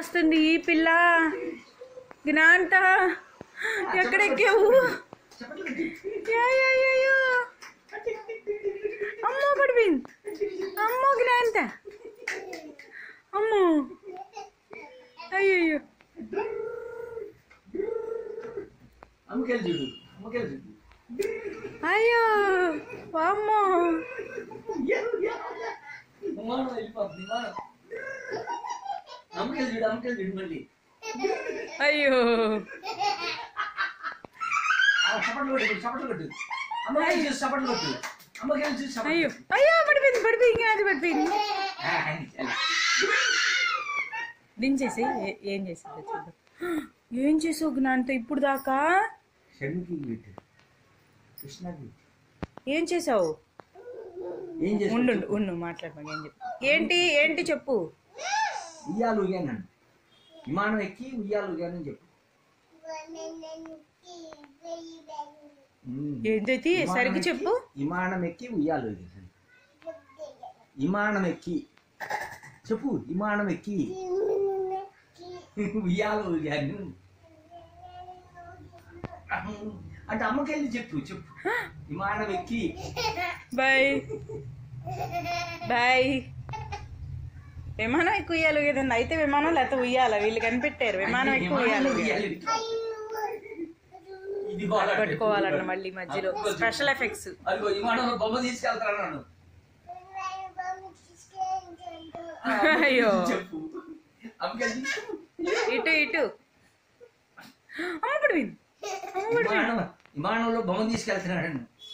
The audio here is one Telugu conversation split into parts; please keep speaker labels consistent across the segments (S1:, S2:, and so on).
S1: వస్తుంది ఈ పిల్ల జ్ఞాంత ఎక్కడెక్కావు యా, యా, యా, యా. అమ్మో పడిపోయింది అమ్మో జ్ఞాంత అమ్మో అయ్యయ్యో
S2: అమ్మకెళ్ళి చూడు అమ్మకెళ్ళి చూడు
S1: అయ్యో అమ్మో
S2: విమానం వెళ్ళిపోతుంది విమానం అమ్మకెళ్ళి చూడు అమ్మకెళ్ళి చూడు మళ్ళీ
S1: అయ్యో
S2: ఆ, చప్పట్లు కొట్టు చప్పట్లు కొట్టు అమ్మకెళ్ళి చూసి చప్పట్లు కొట్టు అమ్మకెళ్ళి చూసి చప్పట్లు
S1: అయ్యో
S2: కొట్టు.
S1: అయ్యో పడిపోయింది పడిపోయింది అది పడిపోయింది
S2: ఆ, అది.
S1: దించేసి ఏ- ఏం చేసిందో చూద్దాం ఏం చేసావు జ్ఞాంత ఇప్పుడు దాకా
S2: షణ్ముఖి పెట్టు కృష్ణకి
S1: ఏం చేసావు
S2: ఏం చేసి
S1: ఉండు ఉండు, ఉండు మాట్లాడమని ఏం చెప్పు ఏంటి ఏంటి చెప్పు
S2: ఉయ్యాలు ఉయ్యానండి విమానం ఎక్కి ఉయ్యాలు ఉయ్యానని చెప్పు ఉమ్.
S1: ఏంటైతే
S2: విమానం
S1: సరిగ్గా
S2: ఎక్కి-
S1: చెప్పు
S2: విమానం ఎక్కి ఉయ్యాలు ఊగాను. విమానం ఎక్కి చెప్పు విమానం ఎక్కి ఉయ్యాలు ఊగాను అంటే అమ్మకెళ్ళి చెప్పు చెప్పు విమానం ఎక్కి
S1: బాయ్ బాయ్ విమానం ఎక్కువ ఉయ్యాలి కదండి అయితే విమానం లేకపోతే ఉయ్యాల వీళ్ళు కనిపెట్టారు విమానం ఎక్కువ ఉయ్యాలి
S2: ఉయ్యాలి. ఇది బాగా
S1: పట్టుకోవాలన్న మళ్ళీ మధ్యలో స్పెషల్ ఎఫెక్ట్స్
S2: అదిగో విమానంలో బొమ్మ తీసుకెళ్తాను
S1: అయ్యో.
S2: చెప్పు అమ్మకెళ్ళి చెప్పు.
S1: ఇటు ఇటు అమ్మ పడిపోయింది అమ్మ పడిపోయింది
S2: విమానం విమానంలో బొమ్మ తీసుకెళ్తున్నాడు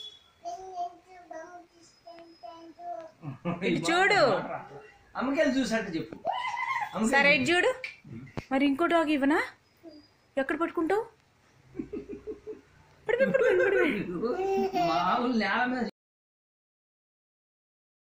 S1: ఇటు చూడు.
S2: అమ్మకెళ్ళి చూసినట్టు చెప్పు అమ్మకెళ్ళి
S1: సరే ఇటు చూడు మరి ఇంకో డాగ్ ఇవ్వనా ఎక్కడ పట్టుకుంటావు పడిపోయి పడిపోయి పడిపోయి
S2: మామూలు నేల మీద